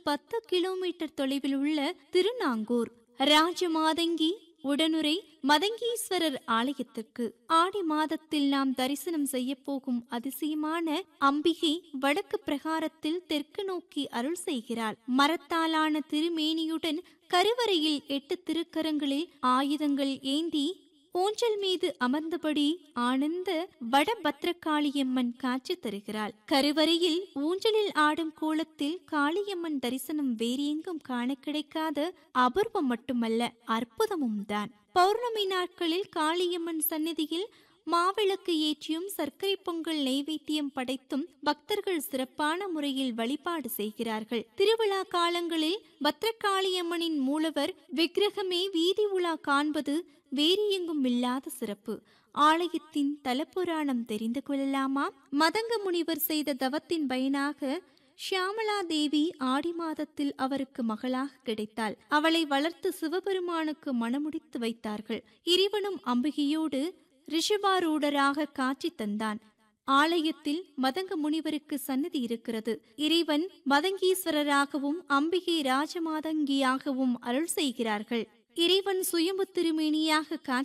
பத்து கிலோமீட்டர் தொலைவில் உள்ள திருநாங்கூர் ராஜமாதங்கி உடனுரை மதங்கீஸ்வரர் ஆலயத்திற்கு ஆடி மாதத்தில் நாம் தரிசனம் செய்ய போகும் அதிசயமான அம்பிகை வடக்கு பிரகாரத்தில் தெற்கு நோக்கி அருள் செய்கிறாள் மரத்தாலான திருமேனியுடன் கருவறையில் எட்டு திருக்கரங்களில் ஆயுதங்கள் ஏந்தி ஊஞ்சல் மீது அமர்ந்தபடி ஆனந்த வடபத்ரகாளியம்மன் காட்சி தருகிறாள் கருவறையில் ஊஞ்சலில் ஆடும் கோலத்தில் காளியம்மன் தரிசனம் வேறு எங்கும் காண கிடைக்காத அபூர்வம் மட்டுமல்ல அற்புதமும் தான் பௌர்ணமி நாட்களில் காளியம்மன் சந்நிதியில் மாவிளக்கு ஏற்றியும் சர்க்கரை பொங்கல் நெய்வேத்தியம் படைத்தும் பக்தர்கள் சிறப்பான முறையில் வழிபாடு செய்கிறார்கள் திருவிழா காலங்களில் பத்ரகாளியம்மனின் மூலவர் விக்கிரகமே வீதி உலா காண்பது வேறு எங்கும் இல்லாத சிறப்பு ஆலயத்தின் தலப்புராணம் தெரிந்து கொள்ளலாமா மதங்க முனிவர் செய்த தவத்தின் பயனாக ஷியாமலா தேவி ஆடி மாதத்தில் அவருக்கு மகளாக கிடைத்தாள் அவளை வளர்த்து சிவபெருமானுக்கு மணமுடித்து வைத்தார்கள் இறைவனும் அம்பிகையோடு ரிஷபாரூடராக காட்சி தந்தான் ஆலயத்தில் மதங்க முனிவருக்கு சன்னதி இருக்கிறது இறைவன் மதங்கீஸ்வரராகவும் அம்பிகை ராஜமாதங்கியாகவும் அருள் செய்கிறார்கள் இறைவன் சுயம்பு திருமேனியாக காட்சி